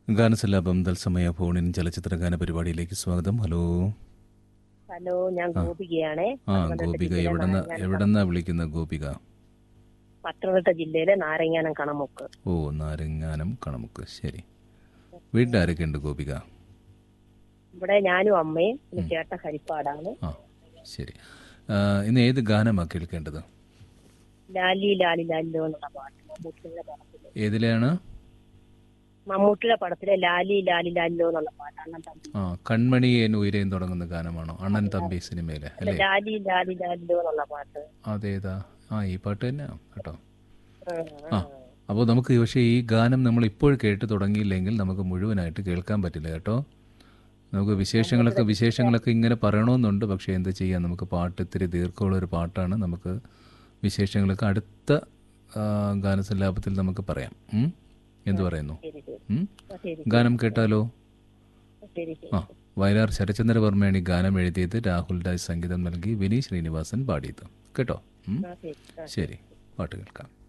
ഗാനസല്ലാപം തത്സമയ ഫോണിൻ ചലച്ചിത്ര ഗാന പരിപാടിയിലേക്ക് സ്വാഗതം ഹലോ ഹലോ ഞാൻ ഗോപികയാണേ ആ പത്തനംതിട്ട ഗോപിക ജില്ലയിലെ എവിടെന്ന നാരങ്ങാനം എവിടെന്നാ വിളിക്കുന്ന ഗോപിക പത്തനംതിട്ട ജില്ലയിലെ നാരങ്ങാനം കണമുക്ക് ഓ നാരങ്ങാനം കണമുക്ക് ശരി വീട്ടിലാരൊക്കെ ഉണ്ട് ഗോപിക ഇവിടെ ഞാനും അമ്മയും പിന്നെ ചേട്ട ഹരിപ്പാടാണ് ആ ശരി ആ, ഇന്ന് ഏത് ഗാനമാണ് കേൾക്കേണ്ടത് ലാലി ലാലി ലാലിലോ എന്നുള്ള പാട്ട് മമ്മൂട്ടിയുടെ പടത്തിലെ ഏതിലെയാണ് മമ്മൂട്ടിയുടെ പടത്തിലെ ലാലി ലാലി ലാലിലോ എന്നുള്ള പാട്ട് അണ്ണൻ തമ്പി ആ കൺമണി എൻ ഉയരയും തുടങ്ങുന്ന ഗാനമാണോ അണ്ണൻ തമ്പി സിനിമയിലെ അല്ല, അല്ലേ ലാലി ലാലി ലാലിലോ എന്നുള്ള പാട്ട് അതേതാ ആ ഈ പാട്ട് തന്നെയാണ് കേട്ടോ ആ, ആ അപ്പോൾ നമുക്ക് പക്ഷേ ഈ ഗാനം നമ്മൾ ഇപ്പോൾ കേട്ട് തുടങ്ങിയില്ലെങ്കിൽ നമുക്ക് മുഴുവനായിട്ട് കേൾക്കാൻ പറ്റില്ല കേട്ടോ നമുക്ക് വിശേഷങ്ങളൊക്കെ വിശേഷങ്ങളൊക്കെ ഇങ്ങനെ പറയണമെന്നുണ്ട് പക്ഷേ എന്താ ചെയ്യാം നമുക്ക് പാട്ട് ഇത്തിരി ദീർഘമുള്ള ഒരു പാട്ടാണ് നമുക്ക് വിശേഷങ്ങളൊക്കെ അടുത്ത ആ, ഗാനസല്ലാപത്തിൽ നമുക്ക് പറയാം ഉം? എന്ത് പറയുന്നു ശരി ശരി ഉം? ആ, ശരി ഗാനം കേട്ടാലോ ശരി ശരി ആ വയലാർ ശരചന്ദ്രവർമ്മയാണ് ഈ ഗാനം എഴുതിയത് രാഹുൽ രാജ് സംഗീതം നൽകി വിനീത് ശ്രീനിവാസൻ പാടിയത് കേട്ടോ ഉം? ആ, ശരി ആ. ശരി പാട്ട് കേൾക്കാം